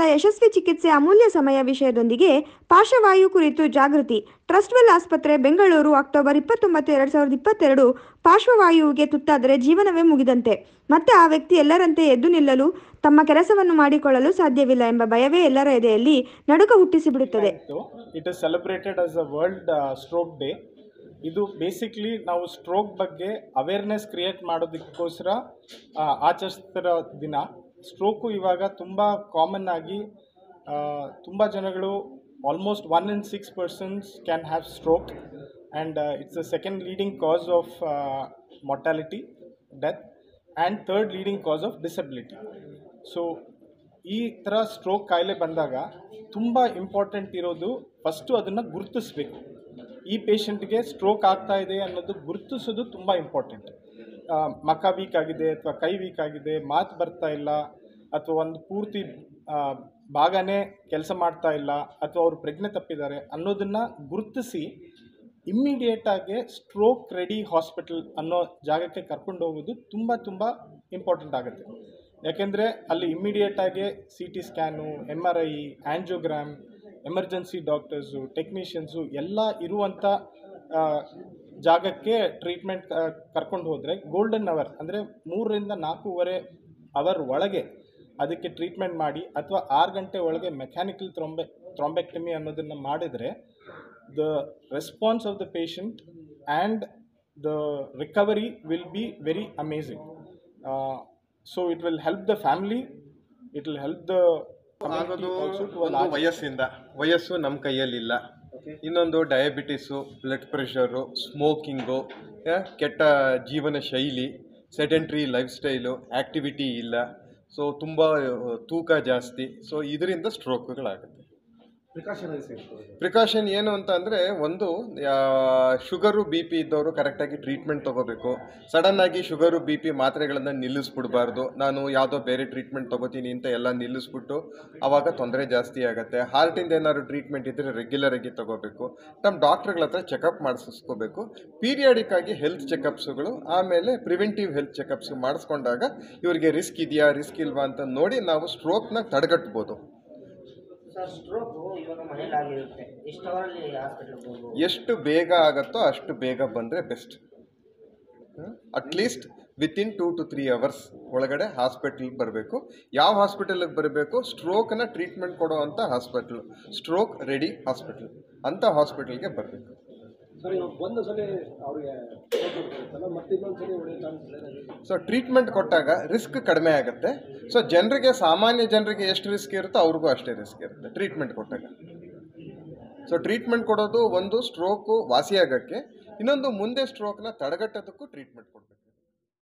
ಯಶಸ್ವಿ ಚಿಕಿತ್ಸೆ ಅಮೂಲ್ಯ ಸಮಯ ವಿಷಯದೊಂದಿಗೆ ಪಾರ್ಶ್ವವಾಯು ಕುರಿತು ಜಾಗೃತಿ ಟ್ರಸ್ಟ್ವೆಲ್ ಆಸ್ಪತ್ರೆ ಬೆಂಗಳೂರು ಅಕ್ಟೋಬರ್ ಇಪ್ಪತ್ತೊಂಬತ್ತು ಎರಡು ಸಾವಿರದ ಇಪ್ಪತ್ತೆರಡು ಪಾರ್ಶ್ವವಾಯುವಿಗೆ ತುತ್ತಾದರೆ ಜೀವನವೇ ಮುಗಿದಂತೆ ಮತ್ತೆ ಆ ವ್ಯಕ್ತಿ ಎಲ್ಲರಂತೆ ಎದ್ದು ನಿಲ್ಲಲು ತಮ್ಮ ಕೆಲಸವನ್ನು ಮಾಡಿಕೊಳ್ಳಲು ಸಾಧ್ಯವಿಲ್ಲ ಎಂಬ ಭಯವೇ ಎಲ್ಲರ ಎದೆಯಲ್ಲಿ ನಡುಕ ಹುಟ್ಟಿಸಿಬಿಡುತ್ತದೆ it is celebrated as a world stroke day ಇದು ಬೇಸಿಕ್ಲಿ ನಾವು ಸ್ಟ್ರೋಕ್ ಬಗ್ಗೆ ಅವೇರ್ನೆಸ್ ಕ್ರಿಯೇಟ್ ಮಾಡೋದಕ್ಕೋಸ್ಕರ ಆ, ಆಚರಿಸ್ತಿರೋ ದಿನ ಸ್ಟ್ರೋಕು ಇವಾಗ ತುಂಬ ಕಾಮನ್ ಆಗಿ ತುಂಬ ಜನಗಳು almost one in six persons can have stroke and it's the second leading cause of mortality death and third leading cause of disability so ಈ ಥರ ಸ್ಟ್ರೋಕ್ ಕಾಯಿಲೆ ಬಂದಾಗ ತುಂಬ ಇಂಪಾರ್ಟೆಂಟ್ ಇರೋದು ಫಸ್ಟು ಅದನ್ನು ಗುರುತಿಸ್ಬೇಕು ಈ ಪೇಷಂಟ್ಗೆ ಸ್ಟ್ರೋಕ್ ಆಗ್ತಾ ಇದೆ ಅನ್ನೋದು ಗುರುತಿಸೋದು ತುಂಬ ಇಂಪಾರ್ಟೆಂಟ್ ಮಕ ವೀಕ್ ಆಗಿದೆ ಅಥವಾ ಕೈ ವೀಕ್ ಆಗಿದೆ ಮಾತು ಬರ್ತಾ ಇಲ್ಲ ಅಥವಾ ಒಂದು ಪೂರ್ತಿ ಆ, ಭಾಗನೇ ಕೆಲಸ ಮಾಡ್ತಾ ಇಲ್ಲ ಅಥವಾ ಅವರು ಪ್ರಜ್ಞೆ ತಪ್ಪಿದ್ದಾರೆ ಅನ್ನೋದನ್ನು ಗುರುತಿಸಿ ಇಮ್ಮಿಡಿಯೇಟಾಗಿ ಸ್ಟ್ರೋಕ್ ರೆಡಿ ಹಾಸ್ಪಿಟಲ್ ಅನ್ನೋ ಜಾಗಕ್ಕೆ ಕರ್ಕೊಂಡು ಹೋಗೋದು ತುಂಬ ತುಂಬ ಇಂಪಾರ್ಟೆಂಟ್ ಆಗುತ್ತೆ ಯಾಕೆಂದರೆ ಅಲ್ಲಿ ಇಮ್ಮಿಡಿಯೇಟಾಗಿ C T scan M R I angiogram emergency doctors technicians ಎಲ್ಲ ಇರುವಂಥ ಆ, ಜಾಗಕ್ಕೆ ಟ್ರೀಟ್ಮೆಂಟ್ ಕರ್ಕೊಂಡು ಹೋದರೆ ಗೋಲ್ಡನ್ ಅವರ್ ಅಂದರೆ ಮೂರರಿಂದ ನಾಲ್ಕೂವರೆ ಅವರ್ ಒಳಗೆ ಅದಕ್ಕೆ ಟ್ರೀಟ್ಮೆಂಟ್ ಮಾಡಿ ಅಥವಾ ಆರು ಗಂಟೆ ಒಳಗೆ ಮೆಕ್ಯಾನಿಕಲ್ ಥ್ರೊಂಬೆ ಥ್ರೊಂಬೆಕ್ಟಮಿ ಅನ್ನೋದನ್ನು ಮಾಡಿದರೆ the response of the patient and the recovery will be very amazing so it will help the family it will help the ಆಗೋದು ಒಂದು ವಯಸ್ಸಿಂದ ವಯಸ್ಸು ನಮ್ಮ ಕೈಯಲ್ಲಿಲ್ಲ ಇನ್ನೊಂದು ಡಯಾಬಿಟಿಸು ಬ್ಲಡ್ ಪ್ರೆಷರು ಸ್ಮೋಕಿಂಗು ಕೆಟ್ಟ ಜೀವನ ಶೈಲಿ ಸೆಡೆಂಟ್ರಿ ಲೈಫ್ ಸ್ಟೈಲು ಆ್ಯಕ್ಟಿವಿಟಿ ಇಲ್ಲ ಸೊ ತುಂಬ ತೂಕ ಜಾಸ್ತಿ ಸೊ ಇದರಿಂದ ಸ್ಟ್ರೋಕ್ಗಳಾಗುತ್ತೆ ಪ್ರಿಕಾಷನ್ ಏನು ಅಂತ ಅಂದರೆ ಒಂದು ಶುಗರು ಬಿ ಪಿ ಇದ್ದವರು ಕರೆಕ್ಟಾಗಿ ಟ್ರೀಟ್ಮೆಂಟ್ ತೊಗೋಬೇಕು ಸಡನ್ನಾಗಿ ಶುಗರು ಬಿ ಪಿ ಮಾತ್ರೆಗಳನ್ನು ನಿಲ್ಲಿಸ್ಬಿಡ್ಬಾರ್ದು ನಾನು ಯಾವುದೋ ಬೇರೆ ಟ್ರೀಟ್ಮೆಂಟ್ ತೊಗೋತೀನಿ ಅಂತ ಎಲ್ಲ ನಿಲ್ಲಿಸ್ಬಿಟ್ಟು ಆವಾಗ ತೊಂದರೆ ಜಾಸ್ತಿ ಆಗುತ್ತೆ ಹಾರ್ಟಿಂದ ಏನಾದ್ರು ಟ್ರೀಟ್ಮೆಂಟ್ ಇದ್ದರೆ ರೆಗ್ಯುಲರಾಗಿ ತೊಗೋಬೇಕು ನಮ್ಮ ಡಾಕ್ಟ್ರುಗಳ ಹತ್ರ ಚೆಕಪ್ ಮಾಡಿಸ್ಕೋಬೇಕು ಪೀರಿಯಾಡಿಕ್ ಆಗಿ ಹೆಲ್ತ್ ಚೆಕಪ್ಸ್ಗಳು ಆಮೇಲೆ ಪ್ರಿವೆಂಟಿವ್ ಹೆಲ್ತ್ ಚೆಕಪ್ಸ್ ಮಾಡಿಸ್ಕೊಂಡಾಗ ಇವರಿಗೆ ರಿಸ್ಕ್ ಇದೆಯಾ ರಿಸ್ಕ್ ಇಲ್ವಾ ಅಂತ ನೋಡಿ ನಾವು ಸ್ಟ್ರೋಕ್ನ ತಡೆಗಟ್ಬೋದು ಸರ್ ಸ್ಟ್ರೋಕು ಇವಾಗ ಮನೇಲಿ ಆಗಿರುತ್ತೆ ಎಷ್ಟು ಅವರಲ್ಲಿ ಹಾಸ್ಪಿಟ್ಲಿಗೆ ಹೋಗ್ಬೋದು ಎಷ್ಟು ಬೇಗ ಆಗುತ್ತೋ ಅಷ್ಟು ಬೇಗ ಬಂದರೆ best at least within two to three hours ಒಳಗಡೆ ಹಾಸ್ಪಿಟ್ಲಿಗೆ ಬರಬೇಕು ಯಾವ ಹಾಸ್ಪಿಟಲಿಗೆ ಬರಬೇಕು ಸ್ಟ್ರೋಕ್ನ ಟ್ರೀಟ್ಮೆಂಟ್ ಕೊಡೋ ಅಂಥ ಹಾಸ್ಪಿಟ್ಲು ಸ್ಟ್ರೋಕ್ ರೆಡಿ ಹಾಸ್ಪಿಟಲ್ ಅಂಥ ಹಾಸ್ಪಿಟಲ್ಗೆ ಬರಬೇಕು ಸರ್ ಇವಾಗ ಒಂದು ಸಲ ಅವ್ರಿಗೆ ಬರುತ್ತಲ್ಲ ಮತ್ತೆ ಇನ್ನೊಂದು ಸಲ ಹೊಡೆಯೋ ಚಾನ್ಸ್ ಇದೆ ಸೊ ಟ್ರೀಟ್ಮೆಂಟ್ ಕೊಟ್ಟಾಗ ರಿಸ್ಕ್ ಕಡಿಮೆ ಆಗುತ್ತೆ ಸೊ ಜನರಿಗೆ ಸಾಮಾನ್ಯ ಜನರಿಗೆ ಎಷ್ಟು ರಿಸ್ಕ್ ಇರುತ್ತೋ ಅವ್ರಿಗೂ ಅಷ್ಟೇ ರಿಸ್ಕ್ ಇರುತ್ತೆ ಟ್ರೀಟ್ಮೆಂಟ್ ಕೊಟ್ಟಾಗ ಸೊ ಟ್ರೀಟ್ಮೆಂಟ್ ಕೊಡೋದು ಒಂದು ಸ್ಟ್ರೋಕು ವಾಸಿಯಾಗೋಕ್ಕೆ ಇನ್ನೊಂದು ಮುಂದೆ ಸ್ಟ್ರೋಕ್ನ ತಡೆಗಟ್ಟೋದಕ್ಕೂ ಟ್ರೀಟ್ಮೆಂಟ್ ಕೊಡಬೇಕು